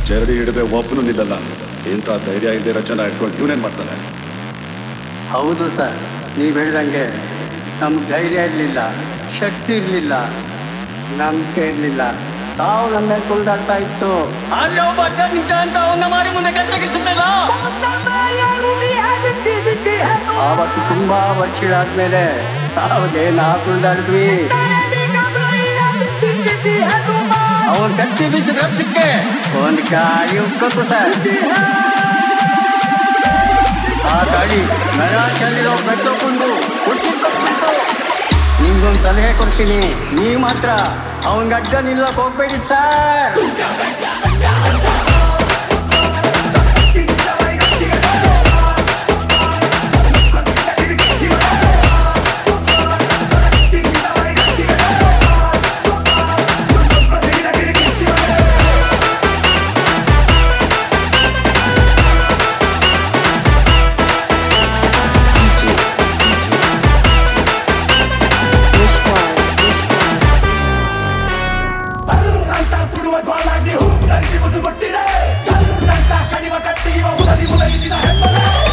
ಜರಡಿ ಹಿಡಿದ್ರೆ ಒಬ್ಬನು ನಿಲ್ಲಲ್ಲ ಇಂಥ ಧೈರ್ಯ ಇಲ್ದಿರೋ ಜನ ಇಟ್ಕೊಂಡು ಇವನೇನ್ ಮಾಡ್ತಾನೆ ಹೌದು ಸರ್ ನೀವು ಹೇಳ್ದಂಗೆ ನಮ್ಗೆ ಧೈರ್ಯ ಇರಲಿಲ್ಲ ಶಕ್ತಿ ಇರಲಿಲ್ಲ ನಂಬಿಕೆ ಇರಲಿಲ್ಲ ಸಾವು ನಮ್ಮ ಮೇಲೆ ಕುಲ್ದಾಡ್ತಾ ಇತ್ತು ಅಲ್ಲಿ ಒಬ್ಬ ಅಡ್ಡ ನಿಂತ ಅಂತ ಅವನ ಮಾರಿ ಮುಂದೆ ಗಂಟೆಗಿರ್ತಿದ್ದಲ್ಲ ಆವತ್ತು ತುಂಬಾ ವರ್ಷಗಳಾದ್ಮೇಲೆ ಸಾವಿಗೆ ನಾ ಕುಲ್ದಾಡಿದ್ವಿ ಅವನ್ ಕತ್ತಿ ಬೀಸಿದ ರಕ್ಷಕ್ಕೆ ಒಂದು ಗಾಳಿ ಉಕ್ಕೊತ್ತು ಸರ್ ಆ ಗಾಡಿ ಮೆರಾಚಲ್ಲಿರೋ ಪ್ರತಿಯೊಬ್ಬಂದು ಉಸಿರು ಕೊಟ್ಬಿಟ್ಟು ನಿಮ್ಗೊಂದು ಸಲಹೆ ಕೊಡ್ತೀನಿ ನೀವು ಮಾತ್ರ ಅವನ್ ಗಡ್ಡ ನಿಲ್ಲಕ್ ಹೋಗ್ಬೇಡಿ ಸರ್ ಸರ್ರಂತ ಸುಡುವ ಜ್ವಾಲಾಗ್ನಿ ಹೂಕರಿಸಿ ಮುಸುಗುಟ್ಟಿದೆ ಸರ್ರಂತ ಕಡಿವ ಕತ್ತಿ ಇವ ಉದರಿ ಉದರಿಸಿದ ಹೆಬ್ಬಲ